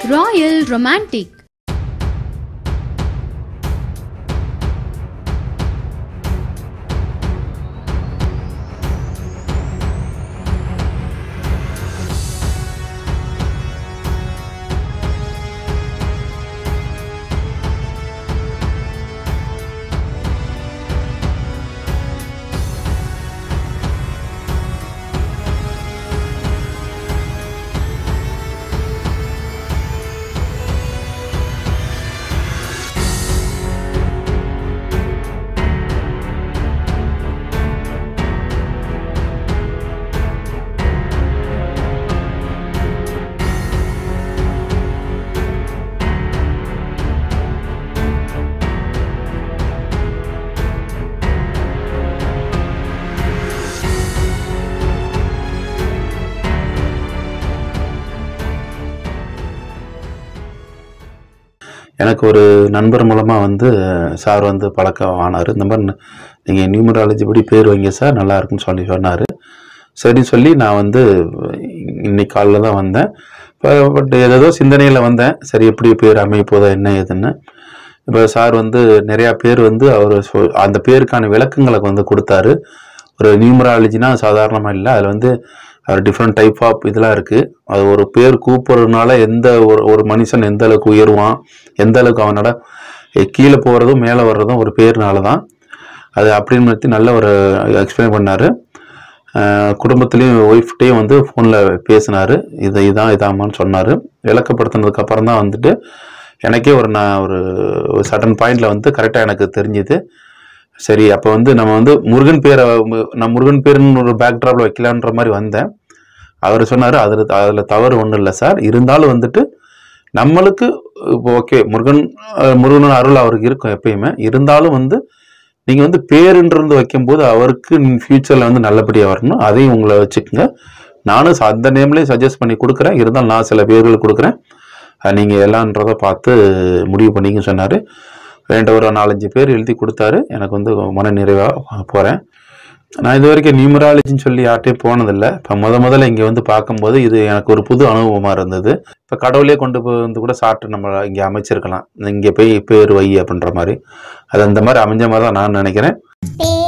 Royal Romantic எனக்கு ஒரு நண்பர் மூலமாக வந்து சார் வந்து பழக்கம் ஆனார் இந்த மாதிரி நீங்கள் நியூமராலஜி படி பேர் வைங்க சார் நல்லா இருக்குன்னு சொல்லி சொன்னார் சரி சொல்லி நான் வந்து இன்னைக்கு காலைல தான் வந்தேன் பட் ஏதோ சிந்தனையில் வந்தேன் சரி எப்படி பேர் அமைய போதா என்ன ஏதுன்னு இப்போ சார் வந்து நிறையா பேர் வந்து அவர் அந்த பேருக்கான விளக்கங்களை வந்து கொடுத்தாரு ஒரு நியூமராலஜினா சாதாரணமாக இல்லை அதில் வந்து அவர் டிஃப்ரெண்ட் டைப் ஆஃப் இதெல்லாம் இருக்குது அது ஒரு பேர் கூப்பிட்றதுனால எந்த ஒரு ஒரு மனுஷன் எந்த அளவுக்கு உயருவான் எந்த அளவுக்கு அவனோட எ- கீழே போகிறதும் மேலே வர்றதும் ஒரு பேர்னால தான் அது அப்படின்னு பற்றி நல்ல ஒரு எக்ஸ்பிளைன் பண்ணார் குடும்பத்துலேயும் ஒய்ஃப்டையும் வந்து ஃபோனில் பேசினார் இது இதான் இதாம்மான்னு சொன்னார் விளக்கப்படுத்தினதுக்கு அப்புறம் தான் வந்துட்டு எனக்கே ஒரு நான் ஒரு சடன் பாயிண்டில் வந்து கரெக்டாக எனக்கு தெரிஞ்சுது சரி அப்போ வந்து நம்ம வந்து முருகன் பேரை மு- நான் முருகன் பேருன்னு ஒரு பேக்ட்ராப்பில் வைக்கலான்ற மாதிரி வந்தேன் அவர் சொன்னார் அதில் அதில் தவறு ஒன்றும் இல்லை சார் இருந்தாலும் வந்துட்டு நம்மளுக்கு இப்போ ஓகே முருகன் அஹ், முருகனோட அருள் அவருக்கு இருக்கும் எப்பயுமே இருந்தாலும் வந்து நீங்கள் வந்து பேருன்றது வைக்கும்போது அவருக்கு ஃப்யூச்சரில் வந்து நல்லபடியாக வரணும் அதையும் உங்களை வச்சுக்கோங்க நானும் ச- அந்த நேம்லேயே சஜஸ்ட் பண்ணி கொடுக்குறேன் இருந்தாலும் நான் சில பேர்கள் கொடுக்குறேன் அது நீங்கள் எல்லான்றதை பார்த்து முடிவு பண்ணிங்க சொன்னார் வேண்ட ஒரு நாலஞ்சு பேர் எழுதி கொடுத்தாரு எனக்கு வந்து மன நிறைவாக போகிறேன் நான் இது வரைக்கும் நியூமராலஜின்னு சொல்லி யார்ட்டையும் போனதில்லை இப்போ முத முதல்ல இங்கே வந்து பார்க்கும்போது இது எனக்கு ஒரு புது அனுபவமாக இருந்தது இப்போ கடவுளே கொண்டு போய் வந்து கூட சாப்பிட்டு நம்ம இங்கே அமைச்சிருக்கலாம் இங்கே போய் பேர் வை அப்படின்ற மாதிரி அது அந்த மாதிரி அமைஞ்ச மாதிரி தான் நான் நினைக்கிறேன் பேர்